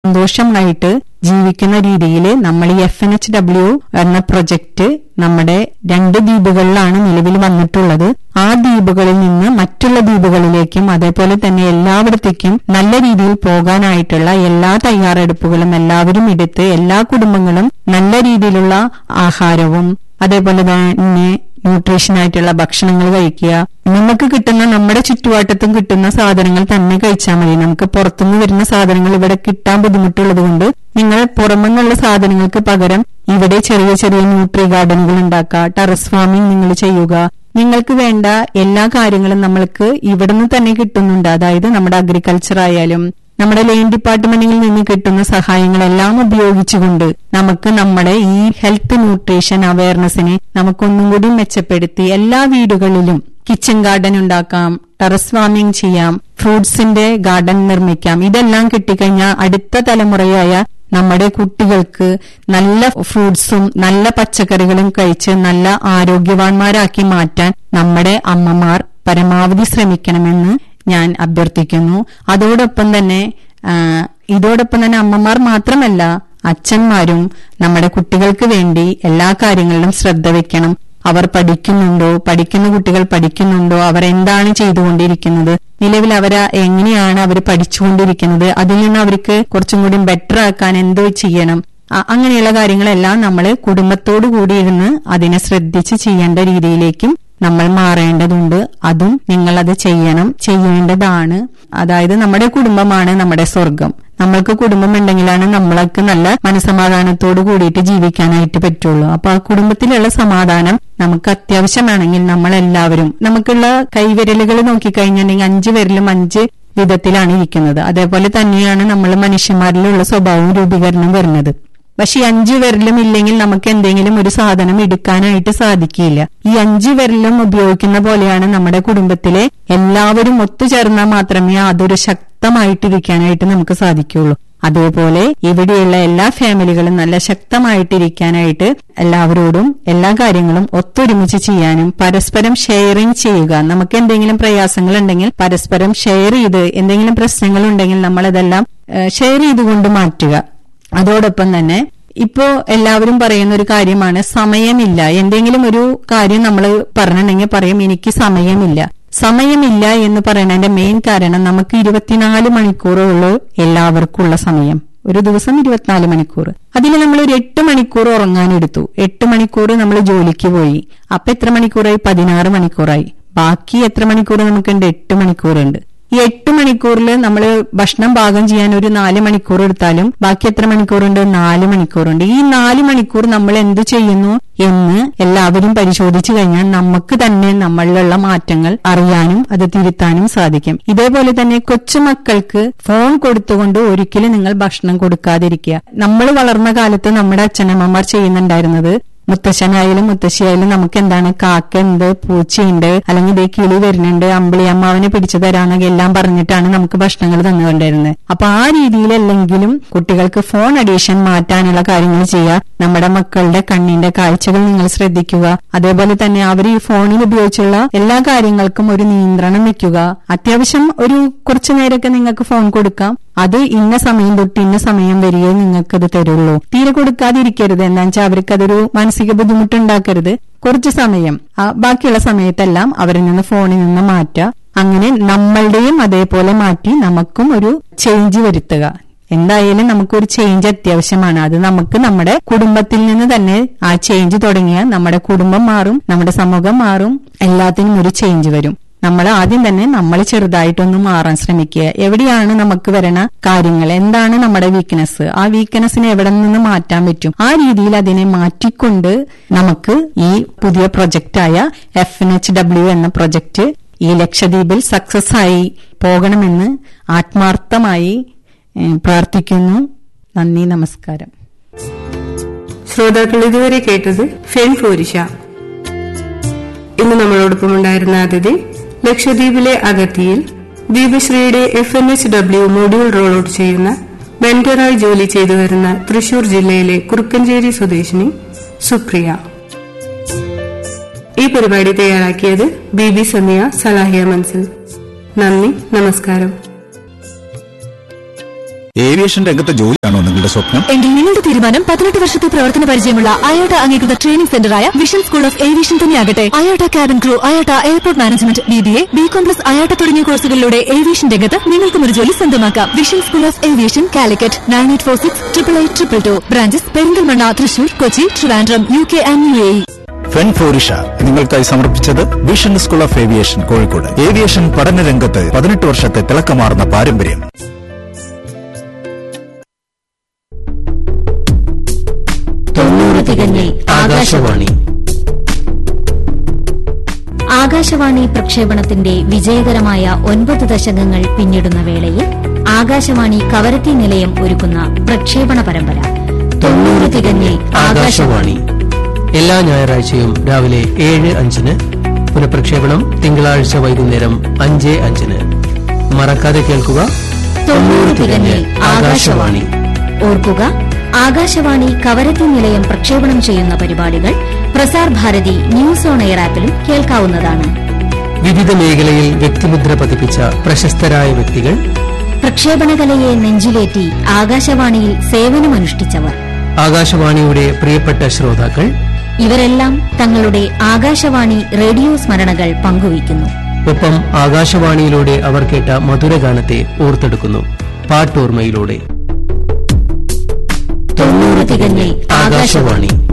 സന്തോഷമായിട്ട് ജീവിക്കുന്ന രീതിയിൽ നമ്മൾ ഈ എഫ് എൻ എച്ച് ഡബ്ല്യു എന്ന പ്രൊജക്ട് നമ്മുടെ രണ്ട് ദ്വീപുകളിലാണ് നിലവിൽ വന്നിട്ടുള്ളത് ആ ദ്വീപുകളിൽ നിന്ന് മറ്റുള്ള ദ്വീപുകളിലേക്കും അതേപോലെ തന്നെ എല്ലായിടത്തേക്കും നല്ല രീതിയിൽ പോകാനായിട്ടുള്ള എല്ലാ തയ്യാറെടുപ്പുകളും എല്ലാവരും എടുത്ത് എല്ലാ കുടുംബങ്ങളും നല്ല രീതിയിലുള്ള ആഹാരവും അതേപോലെ തന്നെ ന്യൂട്രീഷൻ ആയിട്ടുള്ള ഭക്ഷണങ്ങൾ കഴിക്കുക നമുക്ക് കിട്ടുന്ന നമ്മുടെ ചുറ്റുവാട്ടത്തും കിട്ടുന്ന സാധനങ്ങൾ തന്നെ കഴിച്ചാൽ മതി നമുക്ക് പുറത്തുനിന്ന് വരുന്ന സാധനങ്ങൾ ഇവിടെ കിട്ടാൻ ബുദ്ധിമുട്ടുള്ളത് കൊണ്ട് നിങ്ങൾ പുറമെന്നുള്ള സാധനങ്ങൾക്ക് പകരം ഇവിടെ ചെറിയ ചെറിയ ന്യൂട്രി ഗാർഡനുകൾ ഉണ്ടാക്കുക ടെറസ് ഫാമിംഗ് നിങ്ങൾ ചെയ്യുക നിങ്ങൾക്ക് വേണ്ട എല്ലാ കാര്യങ്ങളും നമ്മൾക്ക് ഇവിടുന്ന് തന്നെ കിട്ടുന്നുണ്ട് അതായത് നമ്മുടെ അഗ്രികൾച്ചർ ആയാലും നമ്മുടെ ലൈൻ ഡിപ്പാർട്ട്മെന്റിൽ നിന്ന് കിട്ടുന്ന സഹായങ്ങളെല്ലാം ഉപയോഗിച്ചുകൊണ്ട് നമുക്ക് നമ്മുടെ ഈ ഹെൽത്ത് ന്യൂട്രീഷൻ അവയർനെസ്സിനെ നമുക്കൊന്നും കൂടി മെച്ചപ്പെടുത്തി എല്ലാ വീടുകളിലും കിച്ചൺ ഗാർഡൻ ഉണ്ടാക്കാം ടെറസ് ഫാമിംഗ് ചെയ്യാം ഫ്രൂട്ട്സിന്റെ ഗാർഡൻ നിർമ്മിക്കാം ഇതെല്ലാം കിട്ടിക്കഴിഞ്ഞാൽ അടുത്ത തലമുറയായ നമ്മുടെ കുട്ടികൾക്ക് നല്ല ഫ്രൂട്ട്സും നല്ല പച്ചക്കറികളും കഴിച്ച് നല്ല ആരോഗ്യവാന്മാരാക്കി മാറ്റാൻ നമ്മുടെ അമ്മമാർ പരമാവധി ശ്രമിക്കണമെന്ന് ഞാൻ അഭ്യർത്ഥിക്കുന്നു അതോടൊപ്പം തന്നെ ആ, ഇതോടൊപ്പം തന്നെ അമ്മമാർ മാത്രമല്ല അച്ഛന്മാരും നമ്മുടെ കുട്ടികൾക്ക് വേണ്ടി എല്ലാ കാര്യങ്ങളിലും ശ്രദ്ധ വെക്കണം അവർ പഠിക്കുന്നുണ്ടോ പഠിക്കുന്ന കുട്ടികൾ പഠിക്കുന്നുണ്ടോ അവർ എന്താണ് ചെയ്തുകൊണ്ടിരിക്കുന്നത് നിലവിൽ അവർ എങ്ങനെയാണ് അവർ പഠിച്ചുകൊണ്ടിരിക്കുന്നത് അതിൽ നിന്ന് അവർക്ക് കുറച്ചും കൂടി ബെറ്റർ ആക്കാൻ എന്തോ ചെയ്യണം അ- അങ്ങനെയുള്ള കാര്യങ്ങളെല്ലാം നമ്മൾ കുടുംബത്തോടു കൂടി ഇരുന്ന് അതിനെ ശ്രദ്ധിച്ച് ചെയ്യേണ്ട രീതിയിലേക്കും നമ്മൾ മാറേണ്ടതുണ്ട് അതും നിങ്ങൾ അത് ചെയ്യണം ചെയ്യേണ്ടതാണ് അതായത് നമ്മുടെ കുടുംബമാണ് നമ്മുടെ സ്വർഗം നമ്മൾക്ക് കുടുംബം ഉണ്ടെങ്കിലാണ് നമ്മൾക്ക് നല്ല മനസമാധാനത്തോട് കൂടിയിട്ട് ജീവിക്കാനായിട്ട് പറ്റുള്ളൂ അപ്പൊ ആ കുടുംബത്തിലുള്ള സമാധാനം നമുക്ക് അത്യാവശ്യമാണെങ്കിൽ നമ്മൾ എല്ലാവരും നമുക്കുള്ള കൈവിരലുകൾ നോക്കിക്കഴിഞ്ഞിട്ടുണ്ടെങ്കിൽ അഞ്ച് വിരലും അഞ്ച് വിധത്തിലാണ് ഇരിക്കുന്നത് അതേപോലെ തന്നെയാണ് നമ്മൾ മനുഷ്യന്മാരിലുള്ള സ്വഭാവവും രൂപീകരണം വരുന്നത് പക്ഷെ ഈ അഞ്ചു വിരലും ഇല്ലെങ്കിൽ നമുക്ക് എന്തെങ്കിലും ഒരു സാധനം എടുക്കാനായിട്ട് സാധിക്കില്ല ഈ അഞ്ചു വിരലും ഉപയോഗിക്കുന്ന പോലെയാണ് നമ്മുടെ കുടുംബത്തിലെ എല്ലാവരും ഒത്തുചേർന്നാൽ മാത്രമേ അതൊരു ശക്തമായിട്ടിരിക്കാനായിട്ട് നമുക്ക് സാധിക്കുള്ളൂ അതേപോലെ ഇവിടെയുള്ള എല്ലാ ഫാമിലികളും നല്ല ശക്തമായിട്ടിരിക്കാനായിട്ട് എല്ലാവരോടും എല്ലാ കാര്യങ്ങളും ഒത്തൊരുമിച്ച് ചെയ്യാനും പരസ്പരം ഷെയറിംഗ് ചെയ്യുക നമുക്ക് എന്തെങ്കിലും പ്രയാസങ്ങൾ ഉണ്ടെങ്കിൽ പരസ്പരം ഷെയർ ചെയ്ത് എന്തെങ്കിലും പ്രശ്നങ്ങൾ ഉണ്ടെങ്കിൽ നമ്മളതെല്ലാം ഷെയർ ചെയ്തുകൊണ്ട് മാറ്റുക അതോടൊപ്പം തന്നെ ഇപ്പോ എല്ലാവരും പറയുന്ന ഒരു കാര്യമാണ് സമയമില്ല എന്തെങ്കിലും ഒരു കാര്യം നമ്മൾ പറഞ്ഞിട്ടുണ്ടെങ്കിൽ പറയും എനിക്ക് സമയമില്ല സമയമില്ല എന്ന് പറയുന്നതിന്റെ മെയിൻ കാരണം നമുക്ക് ഇരുപത്തിനാല് മണിക്കൂറേ ഉള്ളൂ എല്ലാവർക്കുള്ള സമയം ഒരു ദിവസം ഇരുപത്തിനാല് മണിക്കൂർ അതിൽ നമ്മൾ ഒരു എട്ട് മണിക്കൂർ ഉറങ്ങാനെടുത്തു എട്ട് മണിക്കൂർ നമ്മൾ ജോലിക്ക് പോയി അപ്പൊ എത്ര മണിക്കൂറായി പതിനാറ് മണിക്കൂറായി ബാക്കി എത്ര മണിക്കൂർ നമുക്കുണ്ട് എട്ട് മണിക്കൂറുണ്ട് ഈ എട്ട് മണിക്കൂറിൽ നമ്മൾ ഭക്ഷണം പാകം ചെയ്യാൻ ഒരു നാല് മണിക്കൂർ എടുത്താലും ബാക്കി എത്ര മണിക്കൂറുണ്ട് നാല് മണിക്കൂറുണ്ട് ഈ നാല് മണിക്കൂർ നമ്മൾ എന്ത് ചെയ്യുന്നു എന്ന് എല്ലാവരും പരിശോധിച്ചു കഴിഞ്ഞാൽ നമുക്ക് തന്നെ നമ്മളിലുള്ള മാറ്റങ്ങൾ അറിയാനും അത് തിരുത്താനും സാധിക്കും ഇതേപോലെ തന്നെ കൊച്ചുമക്കൾക്ക് ഫോൺ കൊടുത്തുകൊണ്ട് ഒരിക്കലും നിങ്ങൾ ഭക്ഷണം കൊടുക്കാതിരിക്കുക നമ്മൾ വളർന്ന കാലത്ത് നമ്മുടെ അച്ഛനമ്മമാർ ചെയ്യുന്നുണ്ടായിരുന്നത് മുത്തശ്ശനായാലും മുത്തശ്ശിയായാലും നമുക്ക് എന്താണ് കാക്കയുണ്ട് പൂച്ചയുണ്ട് അല്ലെങ്കിൽ ഇതേ കിളി വരുന്നുണ്ട് അമ്പിളി അമ്മാവനെ പിടിച്ചു തരാന്നൊക്കെ എല്ലാം പറഞ്ഞിട്ടാണ് നമുക്ക് ഭക്ഷണങ്ങൾ തന്നുകൊണ്ടിരുന്നത് അപ്പൊ ആ രീതിയിലല്ലെങ്കിലും കുട്ടികൾക്ക് ഫോൺ അഡീഷൻ മാറ്റാനുള്ള കാര്യങ്ങൾ ചെയ്യുക നമ്മുടെ മക്കളുടെ കണ്ണിന്റെ കാഴ്ചകൾ നിങ്ങൾ ശ്രദ്ധിക്കുക അതേപോലെ തന്നെ അവർ ഈ ഫോണിൽ ഉപയോഗിച്ചുള്ള എല്ലാ കാര്യങ്ങൾക്കും ഒരു നിയന്ത്രണം വെക്കുക അത്യാവശ്യം ഒരു കുറച്ചു നേരമൊക്കെ നിങ്ങൾക്ക് ഫോൺ കൊടുക്കാം അത് ഇന്ന സമയം തൊട്ട് ഇന്ന സമയം വരികയെ നിങ്ങൾക്കത് തരുള്ളൂ തീരെ കൊടുക്കാതിരിക്കരുത് എന്താ വെച്ചാൽ അവർക്ക് അതൊരു മാനസിക ബുദ്ധിമുട്ടുണ്ടാക്കരുത് കുറച്ച് സമയം ആ ബാക്കിയുള്ള സമയത്തെല്ലാം അവരിൽ നിന്ന് ഫോണിൽ നിന്ന് മാറ്റുക അങ്ങനെ നമ്മളുടെയും അതേപോലെ മാറ്റി നമുക്കും ഒരു ചേഞ്ച് വരുത്തുക എന്തായാലും നമുക്കൊരു ചേഞ്ച് അത്യാവശ്യമാണ് അത് നമുക്ക് നമ്മുടെ കുടുംബത്തിൽ നിന്ന് തന്നെ ആ ചേഞ്ച് തുടങ്ങിയാൽ നമ്മുടെ കുടുംബം മാറും നമ്മുടെ സമൂഹം മാറും എല്ലാത്തിനും ഒരു ചേഞ്ച് വരും നമ്മൾ ആദ്യം തന്നെ നമ്മൾ ചെറുതായിട്ടൊന്ന് മാറാൻ ശ്രമിക്കുക എവിടെയാണ് നമുക്ക് വരണ കാര്യങ്ങൾ എന്താണ് നമ്മുടെ വീക്ക്നെസ് ആ വീക്ക്നെസ്സിനെ എവിടെ നിന്ന് മാറ്റാൻ പറ്റും ആ രീതിയിൽ അതിനെ മാറ്റിക്കൊണ്ട് നമുക്ക് ഈ പുതിയ പ്രൊജക്റ്റായ എഫ് എൻ എച്ച് ഡബ്ല്യു എന്ന പ്രൊജക്ട് ഈ ലക്ഷദ്വീപിൽ സക്സസ് ആയി പോകണമെന്ന് ആത്മാർത്ഥമായി ഏഹ്, പ്രാർത്ഥിക്കുന്നു നന്ദി നമസ്കാരം ശ്രോതാക്കൾ ഇതുവരെ കേട്ടത് ഫെൻ ഫോരിഷ ഇന്ന് നമ്മളോടൊപ്പം ഉണ്ടായിരുന്ന അതിഥി ലക്ഷദ്വീപിലെ അഗത്തിയിൽ ദീപശ്രീയുടെ F N H W module roll out ചെയ്യുന്ന വെന്ററായി ജോലി ചെയ്തു വരുന്ന തൃശൂർ ജില്ലയിലെ കുറുക്കഞ്ചേരി സ്വദേശിനി സുപ്രിയ ഈ പരിപാടി തയ്യാറാക്കിയത് ബി ബി സമിയ സലാഹിയ മൻസിൽ നന്ദി നമസ്കാരം ഏവിയേഷൻ രംഗത്തെ ജോലിയാണോ നിങ്ങളുടെ സ്വപ്നം എങ്കിൽ നിങ്ങളുടെ തീരുമാനം പതിനെട്ട് വർഷത്തെ പ്രവർത്തന പരിചയമുള്ള അയോട്ട അംഗീകൃത ട്രെയിനിംഗ് സെന്ററായ വിഷൻ സ്കൂൾ ഓഫ് ഏവിയേഷൻ തന്നെയാകട്ടെ IATA cabin crew IATA airport management B B A B com plus IATA തുടങ്ങിയ കോഴ്സുകളിലൂടെ ഏവിയേഷൻ രംഗത്ത് നിങ്ങൾക്കും ഒരു ജോലി സ്വന്തമാക്കാം vision school of aviation Calicut nine eight four six triple eight triple two branches Perinthalmanna Thrissur Kochi Trivandrum U K and U A ഫെൻ ഫ്ലോറിഷ നിങ്ങൾക്കായി സമർപ്പിച്ചത് vision school of aviation Kozhikode aviation പഠന രംഗത്ത് പതിനെട്ട് വർഷത്തെ തിളക്കമാർന്ന പാരമ്പര്യം തൊണ്ണൂറ് തികഞ്ഞിൽ ആകാശവാണി ആകാശവാണി പ്രക്ഷേപണത്തിന്റെ വിജയകരമായ ഒൻപത് ദശകങ്ങൾ പിന്നിടുന്ന വേളയിൽ ആകാശവാണി കവരത്തി നിലയം ഒരുക്കുന്ന പ്രക്ഷേപണ പരമ്പര തൊണ്ണൂറ് തികഞ്ഞിൽ ആകാശവാണി എല്ലാ ഞായറാഴ്ചയും രാവിലെ ഏഴ് അഞ്ചിന് പുനഃപ്രക്ഷേപണം തിങ്കളാഴ്ച വൈകുന്നേരം അഞ്ച് അഞ്ചിന് മറക്കാതെ കേൾക്കുക തൊണ്ണൂറ് തികഞ്ഞിൽ ആകാശവാണി ഓർക്കുക ആകാശവാണി കവരത്തി നിലയം പ്രക്ഷേപണം ചെയ്യുന്ന പരിപാടികൾ Prasar Bharati news on air ആപ്പിലും കേൾക്കാവുന്നതാണ് വിവിധ മേഖലയിൽ വ്യക്തിമുദ്ര പതിപ്പിച്ച പ്രശസ്തരായ വ്യക്തികൾ പ്രക്ഷേപണകലയെ നെഞ്ചിലേറ്റി ആകാശവാണിയിൽ സേവനമനുഷ്ഠിച്ചവർ ആകാശവാണിയുടെ പ്രിയപ്പെട്ട ശ്രോതാക്കൾ ഇവരെല്ലാം തങ്ങളുടെ ആകാശവാണി റേഡിയോ സ്മരണകൾ പങ്കുവയ്ക്കുന്നു ഒപ്പം ആകാശവാണിയിലൂടെ അവർ കേട്ട മധുരഗാനത്തെ ഓർത്തെടുക്കുന്നു പാട്ടോർമ്മയിലൂടെ തൊണ്ണൂറ് തികഞ്ഞിൽ ആകാശവാണി